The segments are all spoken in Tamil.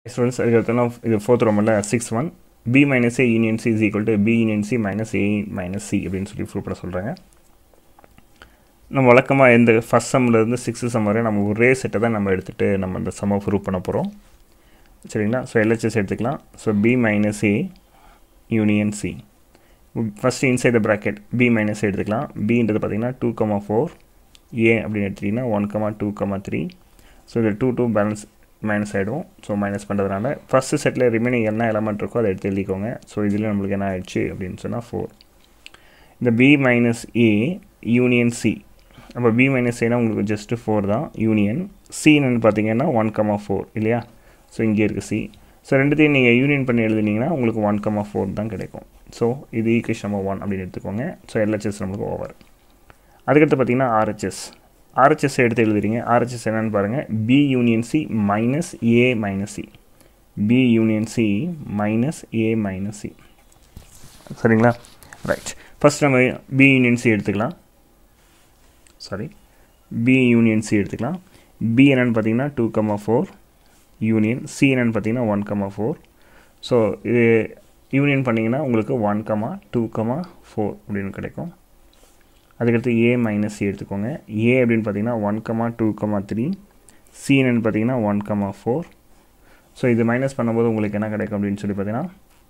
ஸ்டூடெண்ட்ஸ் அதுக்கடுத்து இது ஃபோர்த் ரோமில் six one B minus A union C is equal to B union C minus A minus C அப்படின்னு சொல்லி ப்ரூவ் பண்ண சொல்கிறாங்க நம்ம வழக்கமாக எந்த ஃபஸ்ட் சம்லேருந்து சிக்ஸ்த்து சம் வரை நம்ம ஒரே செட்டை தான் நம்ம எடுத்துகிட்டு நம்ம இந்த சம்மை ப்ரூவ் பண்ண போகிறோம் சரிங்களா ஸோ எல்ஹெச்எஸ் எடுத்துக்கலாம் so B minus A union C first inside the bracket B minus எடுத்துக்கலாம் பின்றது பார்த்திங்கன்னா டூ கமா ஃபோர் ஏ அப்படின்னு எடுத்துட்டிங்கன்னா one comma two comma three so இது டூ டூ பேலன்ஸ் மைனஸ் ஆகிடும் ஸோ மைனஸ் பண்ணுறதுனால ஃபஸ்ட்டு செட்டில் ரிமைனிங் என்ன எலமெண்ட் இருக்கோ அதை எடுத்து எழுதிக்கோங்க ஸோ இதில் நம்மளுக்கு என்ன ஆயிடுச்சு அப்படின்னு சொன்னால் ஃபோர் இந்த B minus A union C அப்போ பி மைனஸ் ஏனா உங்களுக்கு ஜஸ்ட்டு ஃபோர் தான் யூனியன் சின்னு பார்த்தீங்கன்னா ஒன் கமா ஃபோர் இல்லையா ஸோ இங்கே இருக்குது சி ஸோ ரெண்டுத்தையும் நீங்கள் யூனியன் பண்ணி எழுதுனீங்கன்னா உங்களுக்கு ஒன் கமா ஃபோர் தான் கிடைக்கும் ஸோ இது ஈக்குவேஷன் நம்பர் ஒன் அப்படின்னு எடுத்துக்கோங்க ஸோ எல்ஹெச்எஸ் நம்மளுக்கு ஓவர் அதுக்கடுத்து பார்த்தீங்கன்னா ஆர்ஹெச்எஸ் ஆர்ஹெச்எஸ் எடுத்து எழுதுறீங்க ஆர்ஹெச்எஸ் என்னென்னு பாருங்கள் B union C minus A minus C B union C minus A minus C சரிங்களா ரைட் ஃபஸ்ட் நம்ம பி யூனியன் சி எடுத்துக்கலாம் சாரி பி யூனியன் சி எடுத்துக்கலாம் பி என்னென்னு பார்த்தீங்கன்னா two comma four union C என்னென்னு பார்த்தீங்கன்னா ஒன் கமா ஃபோர் ஸோ இது யூனியன் பண்ணிங்கன்னா உங்களுக்கு one comma two comma four அப்படின்னு கிடைக்கும் அதுக்கடுத்து ஏ மைனஸ் சி எடுத்துக்கோங்க ஏ அப்படின்னு பார்த்தீங்கன்னா one comma two comma three C என்னென்னு பார்த்தீங்கன்னா ஒன் கமா ஃபோர் ஸோ இது மைனஸ் பண்ணும்போது உங்களுக்கு என்ன கிடைக்கும் அப்படின்னு சொல்லி பார்த்தீங்கன்னா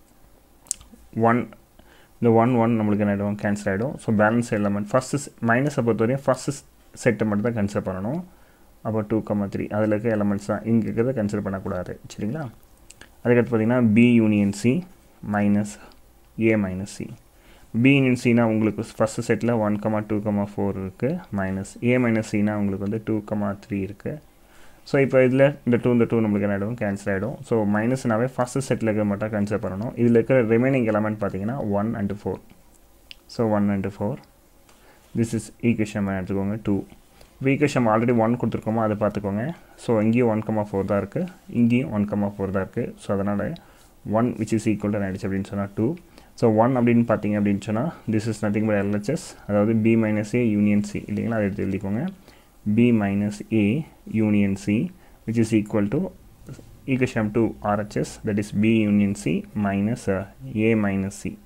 ஒன் இந்த ஒன் ஒன் நம்மளுக்கு என்ன ஆகிடும் கேன்சல் ஆகிடும் ஸோ பேலன்ஸ் எலமெண்ட் ஃபஸ்ட்டு மைனஸை பொறுத்தவரையும் ஃபஸ்ட்டு செட்டை மட்டும் தான் கன்சிடர் பண்ணணும் அப்போ டூ கம்மா த்ரீ அதில் இருக்க எலமெண்ட்ஸ் தான் இங்கே இருக்கிறத கன்சிடர் பண்ணக்கூடாது சரிங்களா அதுக்கடுத்து பார்த்திங்கன்னா B union C minus A minus C B union சினா உங்களுக்கு ஃபஸ்ட்டு செட்டில் one comma two comma four இருக்குது மைனஸ் ஏ மைனஸ் சினா உங்களுக்கு வந்து டூ கமா த்ரீ இருக்குது ஸோ இப்போ இதில் இந்த டூ இந்த டூ நம்மளுக்கு என்ன ஆகிடும் கேன்சல் ஆகிடும் ஸோ மைனஸ்னாவே ஃபஸ்ட்டு செட்டில் இருக்கிற மட்டும் கன்சிடர் பண்ணணும் இதில் இருக்கிற ரிமைனிங் எலமெண்ட் பார்த்தீங்கன்னா one and four so one and four this is equation எடுத்துக்கோங்க டூ இப்போ ஈக்குவேஷன் ஆல்ரெடி ஒன் கொடுத்துருக்கோமோ அதை பார்த்துக்கோங்க ஸோ இங்கேயும் ஒன் கமா ஃபோர் தான் இருக்குது இங்கேயும் ஒன் கமா ஃபோர் தான் இருக்குது ஸோ அதனால் one which is equal to ஆயிடுச்சு அப்படின்னு சொன்னால் டூ ஸோ ஒன் அப்படின்னு பார்த்தீங்க அப்படின்னு சொன்னால் this is nothing but LHS அதாவது B minus A union C இல்லைங்களா அதை எடுத்து எழுதிக்கோங்க b minus a union c which is equal to equation 2 RHS that is b union c minus uh, a minus c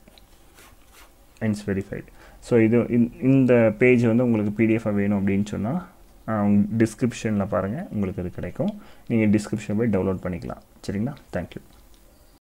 hence verified so இது இந்த பேஜ் வந்து உங்களுக்கு பிடிஎஃபாக வேணும் அப்படின்னு சொன்னால் டிஸ்கிரிப்ஷனில் பாருங்கள் உங்களுக்கு இது கிடைக்கும் நீங்கள் டிஸ்கிரிப்ஷன் போய் டவுன்லோட் பண்ணிக்கலாம் சரிங்களா தேங்க்யூ